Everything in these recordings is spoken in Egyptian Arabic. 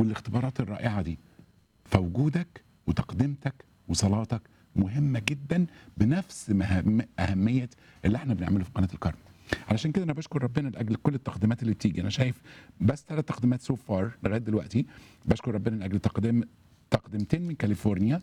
والاختبارات الرائعه دي فوجودك وتقدمتك وصلاتك مهمه جدا بنفس مهم اهميه اللي احنا بنعمله في قناه الكرم علشان كده انا بشكر ربنا لاجل كل التقديمات اللي بتيجي انا شايف بس ثلاث تقديمات سو فار لغايه دلوقتي بشكر ربنا لاجل تقديم تقدمتين من كاليفورنيا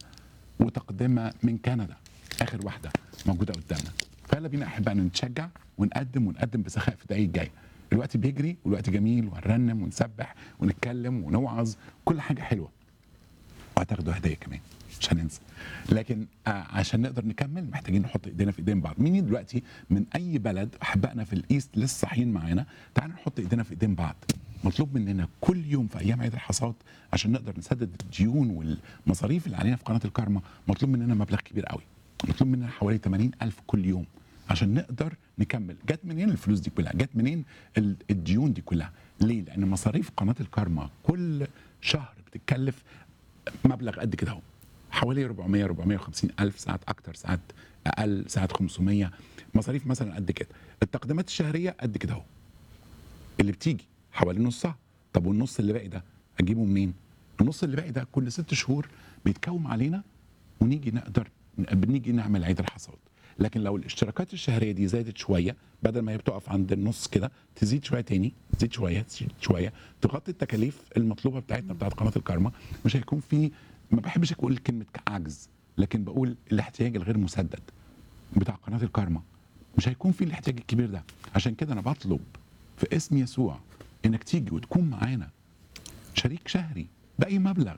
وتقدمه من كندا اخر واحده موجوده قدامنا فيلا بينا احبائنا نتشجع ونقدم ونقدم بسخاء في الدقايق الجايه الوقت بيجري والوقت جميل وهنرنم ونسبح ونتكلم ونوعظ كل حاجه حلوه وهتاخدوا هدايا كمان مش هننسى لكن آه عشان نقدر نكمل محتاجين نحط ايدينا في ايدين بعض مين دلوقتي من اي بلد احبائنا في الايست لسه صاحيين معانا تعالوا نحط ايدينا في ايدين بعض مطلوب مننا كل يوم في ايام عيد الحصاد عشان نقدر نسدد الديون والمصاريف اللي علينا في قناه الكارما مطلوب مننا مبلغ كبير قوي مطلوب مننا حوالي 80 الف كل يوم عشان نقدر نكمل جت منين الفلوس دي كلها جت منين ال- الديون دي كلها ليه لان مصاريف قناه الكارما كل شهر بتتكلف مبلغ قد كده اهو حوالي 400 450 الف ساعات اكتر ساعات اقل ساعات 500 مصاريف مثلا قد كده التقديمات الشهريه قد كده اهو اللي بتيجي حوالي نصها طب والنص اللي باقي ده اجيبه منين النص اللي باقي ده كل ست شهور بيتكوم علينا ونيجي نقدر بنيجي نعمل عيد الحصاد لكن لو الاشتراكات الشهريه دي زادت شويه بدل ما هي بتقف عند النص كده تزيد شويه تاني تزيد شويه تزيد شويه تغطي التكاليف المطلوبه بتاعتنا بتاعت قناه الكارما مش هيكون في ما بحبش اقول كلمه عجز لكن بقول الاحتياج الغير مسدد بتاع قناه الكارما مش هيكون في الاحتياج الكبير ده عشان كده انا بطلب في اسم يسوع انك تيجي وتكون معانا شريك شهري باي مبلغ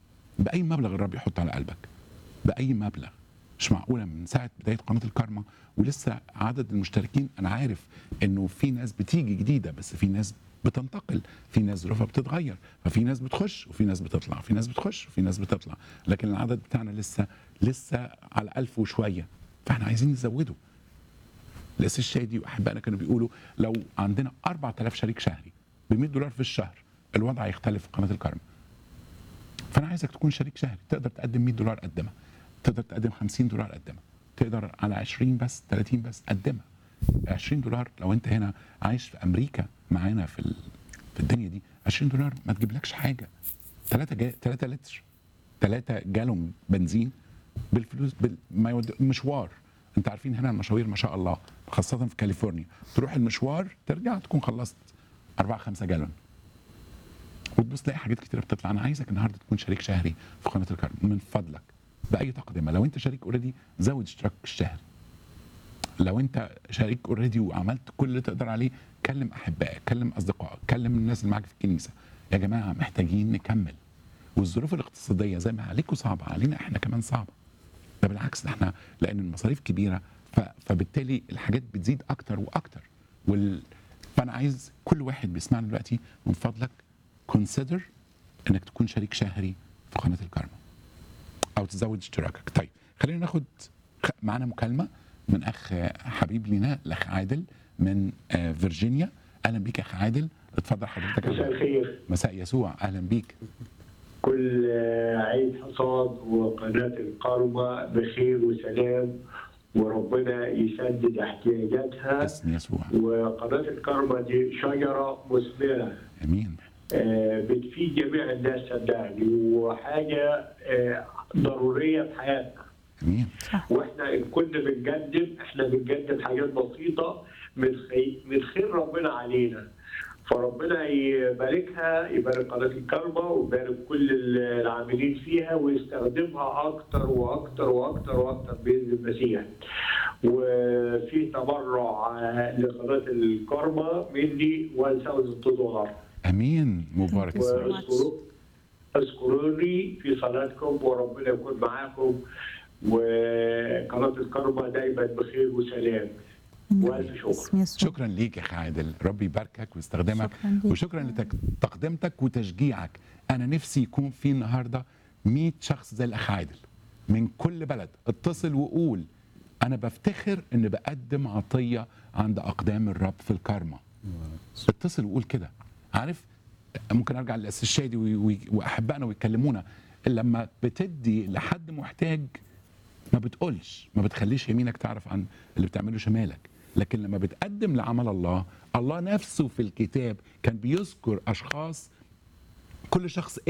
باي مبلغ الرب يحط على قلبك باي مبلغ مش معقوله من ساعه بدايه قناه الكارما ولسه عدد المشتركين انا عارف انه في ناس بتيجي جديده بس في ناس بتنتقل في ناس ظروفها بتتغير ففي ناس بتخش وفي ناس بتطلع في ناس بتخش وفي ناس بتطلع لكن العدد بتاعنا لسه لسه على ألف وشويه فاحنا عايزين نزوده الاس الشادي واحبائنا كانوا بيقولوا لو عندنا 4000 شريك شهري ب 100 دولار في الشهر الوضع هيختلف في قناه الكرم فانا عايزك تكون شريك شهري تقدر تقدم 100 دولار قدمها تقدر تقدم 50 دولار قدمها تقدر على 20 بس 30 بس قدمها 20 دولار لو انت هنا عايش في امريكا معانا في ال... في الدنيا دي 20 دولار ما تجيبلكش حاجه 3 جا... 3 لتر 3 جالون بنزين بالفلوس بال... ما يود... مشوار انت عارفين هنا المشاوير ما شاء الله خاصه في كاليفورنيا تروح المشوار ترجع تكون خلصت 4 5 جالون وتبص تلاقي حاجات كتيره بتطلع انا عايزك النهارده تكون شريك شهري في قناه الكرم من فضلك باي تقدمه لو انت شريك اوريدي زود اشتراك الشهري لو انت شريك اوريدي وعملت كل اللي تقدر عليه كلم احبائك كلم اصدقائك كلم الناس اللي معاك في الكنيسه يا جماعه محتاجين نكمل والظروف الاقتصاديه زي ما عليكم صعبه علينا احنا كمان صعبه ده بالعكس ده احنا لان المصاريف كبيره ف... فبالتالي الحاجات بتزيد اكتر واكتر وال... فانا عايز كل واحد بيسمعنا دلوقتي من فضلك كونسيدر انك تكون شريك شهري في قناه الكارما او تزود اشتراكك طيب خلينا ناخد خ- معانا مكالمه من اخ حبيب لينا الاخ عادل من آه، فيرجينيا اهلا بيك يا اخ عادل اتفضل حضرتك مساء الخير مساء يسوع اهلا بيك كل عيد حصاد وقناة القرمة بخير وسلام وربنا يسدد احتياجاتها اسم يسوع وقناة الكرمة دي شجرة مثمرة امين آه، بتفيد جميع الناس صدقني وحاجة آه، ضرورية في حياتنا امين واحنا ان كنا بنقدم احنا بنقدم حاجات بسيطه من خي... من خير ربنا علينا فربنا يباركها يبارك قناه الكرمه ويبارك كل العاملين فيها ويستخدمها اكتر واكتر واكتر واكتر باذن المسيح. وفي تبرع آه، لقناه الكرمه مني 1000 دولار. امين مبارك Thank you so اسمك much. واذكروا اذكروني في صلاتكم وربنا يكون معاكم وقناه الكرمه دايما بخير وسلام والف شكر اسم يسوع شكرا ليك يا اخ عادل ربي يباركك ويستخدمك شكراً ليك. وشكرا لتقدمتك وتشجيعك انا نفسي يكون في النهارده 100 شخص زي الاخ عادل من كل بلد اتصل وقول انا بفتخر ان بقدم عطيه عند اقدام الرب في الكارما اتصل وقول كده عارف ممكن ارجع للاساس الشادي وي- وي- واحبائنا ويكلمونا لما بتدي لحد محتاج ما بتقولش ما بتخليش يمينك تعرف عن اللي بتعمله شمالك لكن لما بتقدم لعمل الله الله نفسه في الكتاب كان بيذكر اشخاص كل شخص